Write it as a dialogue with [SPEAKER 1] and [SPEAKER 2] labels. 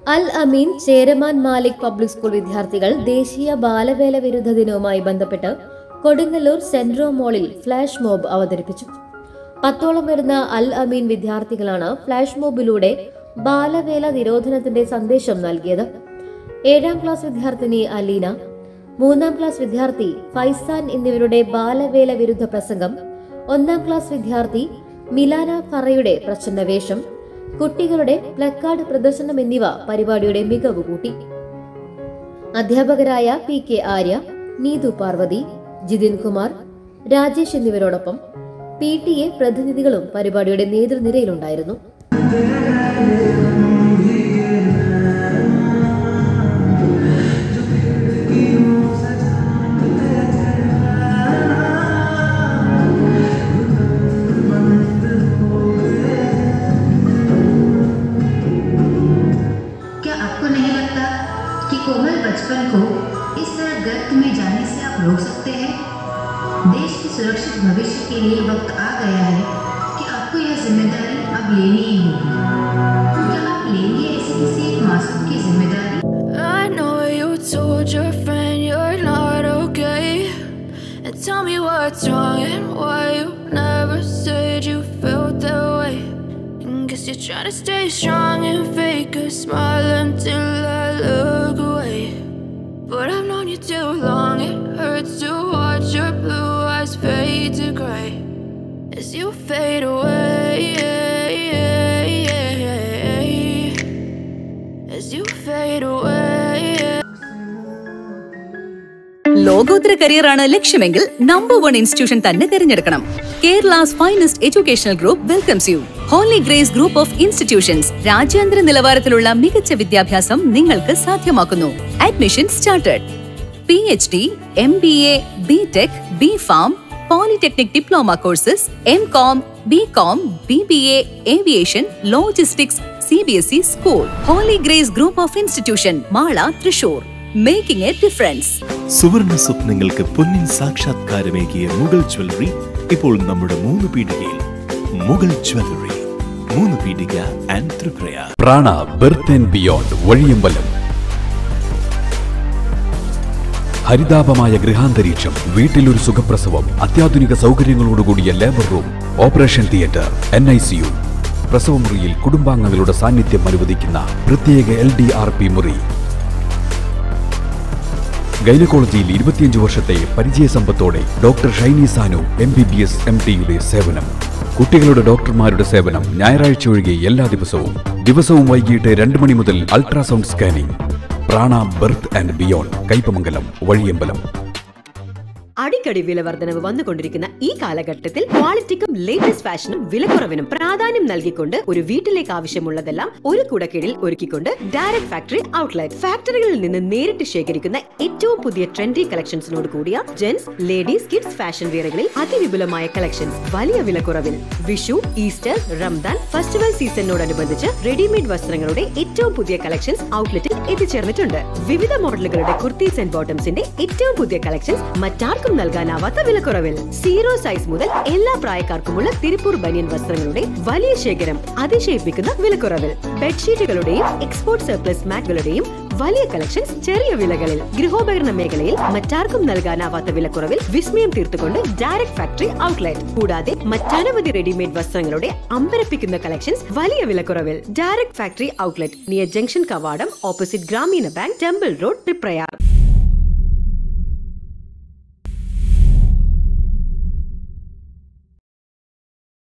[SPEAKER 1] അൽ Ameen Cheraman Malik public school വിദ്യാർത്ഥികൾ ദേശീയ ബാലവേല വിരുദ്ധ ദിനവുമായി ബന്ധപ്പെട്ട് കൊടുങ്ങല്ലൂർ സെൻട്രോ മോളിൽ ഫ്ലാഷ് മോബ് അവതരിപ്പിച്ചു പത്തോളം വരുന്ന അൽ അമീൻ വിദ്യാർത്ഥികളാണ് ഫ്ലാഷ് മോബിലൂടെ ബാലവേല നിരോധനത്തിന്റെ സന്ദേശം നൽകിയത് ഏഴാം ക്ലാസ് വിദ്യാർത്ഥിനി അലീന മൂന്നാം ക്ലാസ് വിദ്യാർത്ഥി ഫൈസാൻ എന്നിവരുടെ ബാലവേല വിരുദ്ധ പ്രസംഗം ഒന്നാം ക്ലാസ് വിദ്യാർത്ഥി മിലാന ഫറയുടെ പ്രച്ഛന്ന വേഷം കുട്ടികളുടെ പ്ലക്കാർഡ് പ്രദർശനം എന്നിവ പരിപാടിയുടെ മികവ് കൂട്ടി അധ്യാപകരായ പി കെ ആര്യ നീതു പാർവതി ജിതിൻ കുമാർ രാജേഷ് എന്നിവരോടൊപ്പം പി ടി എ പ്രതിനിധികളും പരിപാടിയുടെ നേതൃനിരയിലുണ്ടായിരുന്നു
[SPEAKER 2] क्या आपको नहीं लगता कि कोमल बचपन को इस तरह गर्त में जाने से आप रोक सकते हैं देश के सुरक्षित भविष्य के लिए वक्त आ गया है कि आपको यह जिम्मेदारी अब लेनी ही होगी तो क्या आप लेंगे ऐसे किसी एक मासूम की जिम्मेदारी
[SPEAKER 3] I know you told your friend you're not okay. And tell me what's wrong and why you never said you felt that way. And guess you're trying to stay strong and fake a smile until I look away. But I've known you too long, it hurts to watch your blue eyes fade to gray as you fade away. As you fade away.
[SPEAKER 4] ലോകോത്തര കരിയറാണ് ലക്ഷ്യമെങ്കിൽ number one institution തന്നെ തിരഞ്ഞെടുക്കണം Kerala's finest educational group welcomes you Holy Grace group of institutions രാജ്യാന്തര നിലവാരത്തിലുള്ള മികച്ച വിദ്യാഭ്യാസം നിങ്ങൾക്ക് സാധ്യമാക്കുന്നു admission started P H D M B A B tech B pharm polytechnic diploma courses M com B com B B A aviation logistics C B S E school Holy Grace group of institution Mala Thrissur making a difference
[SPEAKER 5] സുവർണ സ്വപ്നങ്ങൾക്ക് പൊന്നിൻ സാക്ഷാത്കാരമേകിയ Mughal jewellery ഇപ്പോൾ നമ്മുടെ മൂന്ന് പീടികയിൽ Mughal jewellery മൂന്ന് പീടിക and Tripura
[SPEAKER 6] Prana birth and beyond Vazhiyambalam ഹരിതാപമായ ഗൃഹാന്തരീക്ഷം വീട്ടിലൊരു സുഖപ്രസവം അത്യാധുനിക സൗകര്യങ്ങളോടുകൂടിയ labour room operation theatre N I C U പ്രസവമുറിയിൽ കുടുംബാംഗങ്ങളുടെ സാന്നിധ്യം അനുവദിക്കുന്ന പ്രത്യേക എൽ ഡി ആർ പി മുറി ഗൈനക്കോളജിയിൽ ഇരുപത്തിയഞ്ച് വർഷത്തെ പരിചയസമ്പത്തോടെ doctor Shiny Sanu M B B S M ടിയുടെ സേവനം കുട്ടികളുടെ ഡോക്ടർമാരുടെ സേവനം ഞായറാഴ്ച ഒഴികെ എല്ലാ ദിവസവും ദിവസവും വൈകിട്ട് രണ്ട് മണി മുതൽ ultrasound scanning Prana birth and beyond Kaipamangalam Vazhiyambalam
[SPEAKER 7] അടിക്കടി വില വർധനവ് വന്നുകൊണ്ടിരിക്കുന്ന ഈ കാലഘട്ടത്തിൽ ക്വാളിറ്റിക്കും ലേറ്റസ്റ്റ് ഫാഷനും വിലക്കുറവിനും പ്രാധാന്യം നൽകിക്കൊണ്ട് ഒരു വീട്ടിലേക്ക് ആവശ്യമുള്ളതെല്ലാം ഒരു കുടക്കീഴിൽ ഒരുക്കിക്കൊണ്ട് ഡയറക്ട് ഫാക്ടറി ഔട്ട്ലെറ്റ് ഫാക്ടറികളിൽ നിന്ന് നേരിട്ട് ശേഖരിക്കുന്ന ഏറ്റവും പുതിയ ട്രെൻഡി കളക്ഷൻസിനോട് കൂടിയ ജെന്റ്സ് ലേഡീസ് കിഡ്സ് ഫാഷൻ വെയറുകളിൽ അതിവിപുലമായ കളക്ഷൻസ് വലിയ വിലക്കുറവിൽ വിഷു ഈസ്റ്റർ റംദാൻ ഫെസ്റ്റിവൽ സീസണിനോടനുബന്ധിച്ച് റെഡിമെയ്ഡ് വസ്ത്രങ്ങളുടെ ഏറ്റവും പുതിയ കളക്ഷൻസ് ഔട്ട്ലെറ്റിൽ എത്തിച്ചേർന്നിട്ടുണ്ട് വിവിധ മോഡലുകളുടെ കുർത്തീസ് ആൻഡ് ബോട്ടംസിന്റെ ഏറ്റവും പുതിയ കളക്ഷൻസ് മറ്റാർക്കും നൽകാനാവാത്ത വിലക്കുറവിൽ സീറോ സൈസ് മുതൽ എല്ലാ പ്രായക്കാർക്കുമുള്ള തിരുപ്പൂർ ബനിയൻ വസ്ത്രങ്ങളുടെ വലിയ ശേഖരം അതിശയിപ്പിക്കുന്ന വിലക്കുറവിൽ ബെഡ്ഷീറ്റുകളുടെയും എക്സ്പോർട്ട് സർപ്ലസ് മാറ്റുകളുടെയും വലിയ കളക്ഷൻസ് ചെറിയ വിലകളിൽ ഗൃഹോപകരണ മേഖലയിൽ മറ്റാർക്കും നൽകാനാവാത്ത വിലക്കുറവിൽ വിസ്മയം തീർത്തുകൊണ്ട് ഡയറക്ട് ഫാക്ടറി ഔട്ട്ലെറ്റ് കൂടാതെ മറ്റനവധി റെഡിമെയ്ഡ് വസ്ത്രങ്ങളുടെ അമ്പരപ്പിക്കുന്ന കളക്ഷൻസ് വലിയ വിലക്കുറവിൽ direct factory outlet near junction കവാടം opposite Grameena bank temple road Triprayar